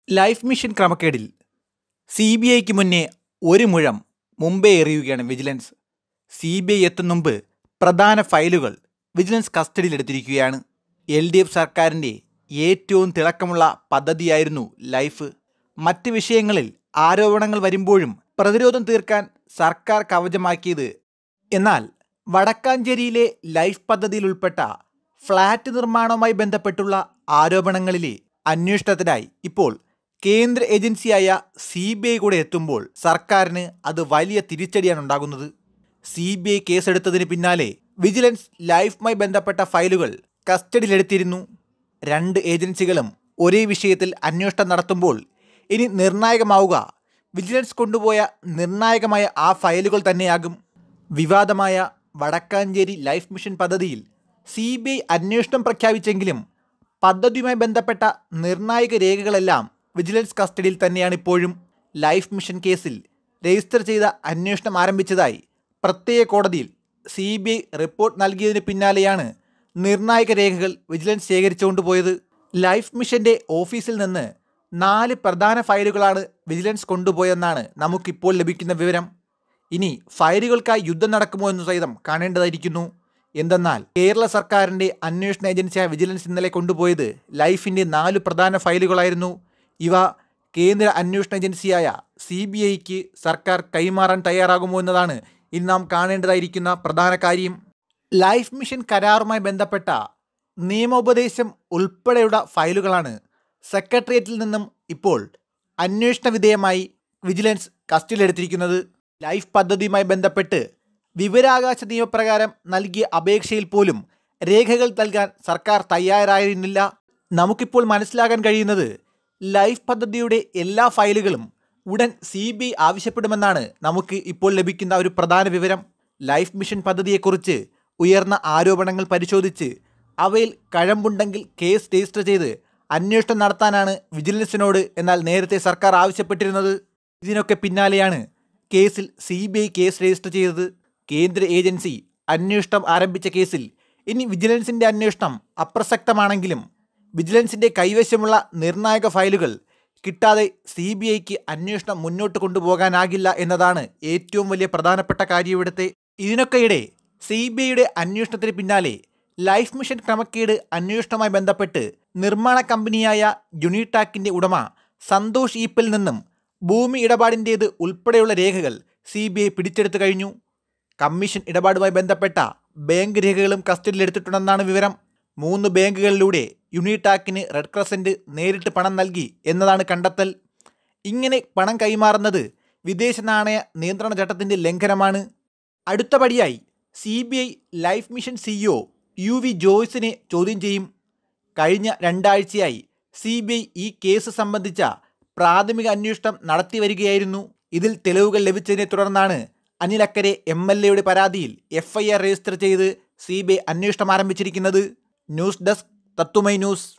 life mission ക്രമക്കേടിൽ C B ഐക്ക് മുന്നേ ഒരു മുഴം മുമ്പേ എറിയുകയാണ് വിജിലൻസ് സി ബി ഐ എത്തും മുമ്പ് പ്രധാന ഫയലുകൾ വിജിലൻസ് കസ്റ്റഡിയിലെടുത്തിരിക്കുകയാണ് എൽ ഡി എഫ് സർക്കാരിൻ്റെ ഏറ്റവും തിളക്കമുള്ള പദ്ധതിയായിരുന്നു ലൈഫ് മറ്റ് വിഷയങ്ങളിൽ ആരോപണങ്ങൾ വരുമ്പോഴും പ്രതിരോധം തീർക്കാൻ സർക്കാർ കവചമാക്കിയത് എന്നാൽ വടക്കാഞ്ചേരിയിലെ ലൈഫ് പദ്ധതിയിൽ ഉൾപ്പെട്ട ഫ്ളാറ്റ് നിർമ്മാണവുമായി ബന്ധപ്പെട്ടുള്ള ആരോപണങ്ങളിലെ അന്വേഷണത്തിനായി ഇപ്പോൾ കേന്ദ്ര ഏജൻസിയായ സി ബി ഐ കൂടെ എത്തുമ്പോൾ സർക്കാരിന് അത് വലിയ തിരിച്ചടിയാണ് ഉണ്ടാകുന്നത് സി ബി ഐ കേസെടുത്തതിന് പിന്നാലെ വിജിലൻസ് ലൈഫുമായി ബന്ധപ്പെട്ട ഫയലുകൾ കസ്റ്റഡിയിലെടുത്തിരുന്നു രണ്ട് ഏജൻസികളും ഒരേ വിഷയത്തിൽ അന്വേഷണം നടത്തുമ്പോൾ ഇനി നിർണായകമാവുക വിജിലൻസ് കൊണ്ടുപോയ നിർണായകമായ ആ ഫയലുകൾ തന്നെയാകും വിവാദമായ വടക്കാഞ്ചേരി ലൈഫ് മിഷൻ പദ്ധതിയിൽ സി ബി ഐ അന്വേഷണം പ്രഖ്യാപിച്ചെങ്കിലും പദ്ധതിയുമായി ബന്ധപ്പെട്ട നിർണായക രേഖകളെല്ലാം വിജിലൻസ് കസ്റ്റഡിയിൽ തന്നെയാണ് ഇപ്പോഴും ലൈഫ് മിഷൻ കേസിൽ രജിസ്റ്റർ ചെയ്ത അന്വേഷണം ആരംഭിച്ചതായി പ്രത്യേക കോടതിയിൽ സി ബി ഐ റിപ്പോർട്ട് നൽകിയതിന് പിന്നാലെയാണ് നിർണായക രേഖകൾ വിജിലൻസ് ശേഖരിച്ചുകൊണ്ടുപോയത് ലൈഫ് മിഷന്റെ ഓഫീസിൽ നിന്ന് നാല് പ്രധാന ഫയലുകളാണ് വിജിലൻസ് കൊണ്ടുപോയെന്നാണ് നമുക്കിപ്പോൾ ലഭിക്കുന്ന വിവരം ഇനി ഫയലുകൾക്കായി യുദ്ധം നടക്കുമോ എന്ന് സഹിതം കാണേണ്ടതായിരിക്കുന്നു എന്തെന്നാൽ കേരള സർക്കാരിൻ്റെ അന്വേഷണ ഏജൻസിയായ വിജിലൻസ് ഇന്നലെ കൊണ്ടുപോയത് ലൈഫിൻ്റെ നാല് പ്രധാന ഫയലുകളായിരുന്നു ഇവ കേന്ദ്ര അന്വേഷണ ഏജൻസിയായ സി ബി ഐക്ക് സർക്കാർ കൈമാറാൻ തയ്യാറാകുമോ എന്നതാണ് ഇനി നാം കാണേണ്ടതായിരിക്കുന്ന പ്രധാന കാര്യം ലൈഫ് മിഷൻ കരാറുമായി ബന്ധപ്പെട്ട നിയമോപദേശം ഉൾപ്പെടെയുള്ള ഫയലുകളാണ് സെക്രട്ടേറിയറ്റിൽ നിന്നും ഇപ്പോൾ അന്വേഷണ വിധേയമായി വിജിലൻസ് കസ്റ്റഡിയിലെടുത്തിരിക്കുന്നത് ലൈഫ് പദ്ധതിയുമായി ബന്ധപ്പെട്ട് വിവരാകാശ നിയമപ്രകാരം നൽകിയ അപേക്ഷയിൽ പോലും രേഖകൾ നൽകാൻ സർക്കാർ തയ്യാറായിരുന്നില്ല നമുക്കിപ്പോൾ മനസ്സിലാക്കാൻ കഴിയുന്നത് ലൈഫ് പദ്ധതിയുടെ എല്ലാ ഫയലുകളും ഉടൻ സി ബി ഐ ആവശ്യപ്പെടുമെന്നാണ് നമുക്ക് ഇപ്പോൾ ലഭിക്കുന്ന ഒരു പ്രധാന വിവരം ലൈഫ് മിഷൻ പദ്ധതിയെക്കുറിച്ച് ഉയർന്ന ആരോപണങ്ങൾ പരിശോധിച്ച് അവയിൽ കഴമ്പുണ്ടെങ്കിൽ കേസ് രജിസ്റ്റർ ചെയ്ത് അന്വേഷണം നടത്താനാണ് വിജിലൻസിനോട് എന്നാൽ നേരത്തെ സർക്കാർ ആവശ്യപ്പെട്ടിരുന്നത് ഇതിനൊക്കെ പിന്നാലെയാണ് കേസിൽ C B I case register ചെയ്തത് കേന്ദ്ര ഏജൻസി അന്വേഷണം ആരംഭിച്ച കേസിൽ ഇനി വിജിലൻസിൻ്റെ അന്വേഷണം അപ്രസക്തമാണെങ്കിലും വിജിലൻസിൻ്റെ കൈവശമുള്ള നിർണായക ഫയലുകൾ കിട്ടാതെ സി ബി ഐക്ക് അന്വേഷണം മുന്നോട്ട് കൊണ്ടുപോകാനാകില്ല എന്നതാണ് ഏറ്റവും വലിയ പ്രധാനപ്പെട്ട കാര്യം ഇവിടുത്തെ ഇതിനൊക്കെയിടെ സി ബി ഐയുടെ അന്വേഷണത്തിന് പിന്നാലെ ലൈഫ് മിഷൻ ക്രമക്കേട് അന്വേഷണവുമായി ബന്ധപ്പെട്ട് നിർമ്മാണ കമ്പനിയായ യുണിടാക്കിൻ്റെ ഉടമ സന്തോഷ് ഈപ്പിൽ നിന്നും ഭൂമി ഇടപാടിൻ്റേത് ഉൾപ്പെടെയുള്ള രേഖകൾ സി ബി ഐ പിടിച്ചെടുത്തു കഴിഞ്ഞു കമ്മീഷൻ ഇടപാടുമായി ബന്ധപ്പെട്ട ബാങ്ക് രേഖകളും കസ്റ്റഡിയിലെടുത്തിട്ടുണ്ടെന്നാണ് വിവരം മൂന്ന് ബാങ്കുകളിലൂടെ യുണിടാക്കിന് റെഡ് ക്രസൻറ്റ് നേരിട്ട് പണം നൽകി എന്നതാണ് കണ്ടെത്തൽ ഇങ്ങനെ പണം കൈമാറുന്നത് വിദേശ നാണയ നിയന്ത്രണ ചട്ടത്തിൻ്റെ ലംഘനമാണ് അടുത്ത പടിയായി C B I life mission CEO U V ജോയ്സിനെ ചോദ്യം ചെയ്യും കഴിഞ്ഞ രണ്ടാഴ്ചയായി സി ബി ഐ ഈ കേസ് സംബന്ധിച്ച പ്രാഥമിക അന്വേഷണം നടത്തി വരികയായിരുന്നു ഇതിൽ തെളിവുകൾ ലഭിച്ചതിനെ തുടർന്നാണ് അനിൽ അക്കരെ എം എൽ എയുടെ പരാതിയിൽ എഫ് ഐ ആർ രജിസ്റ്റർ ചെയ്ത് സി ബി ഐ അന്വേഷണം ആരംഭിച്ചിരിക്കുന്നത് ന്യൂസ് ഡെസ്ക് തത്തുമൈ ന്യൂസ്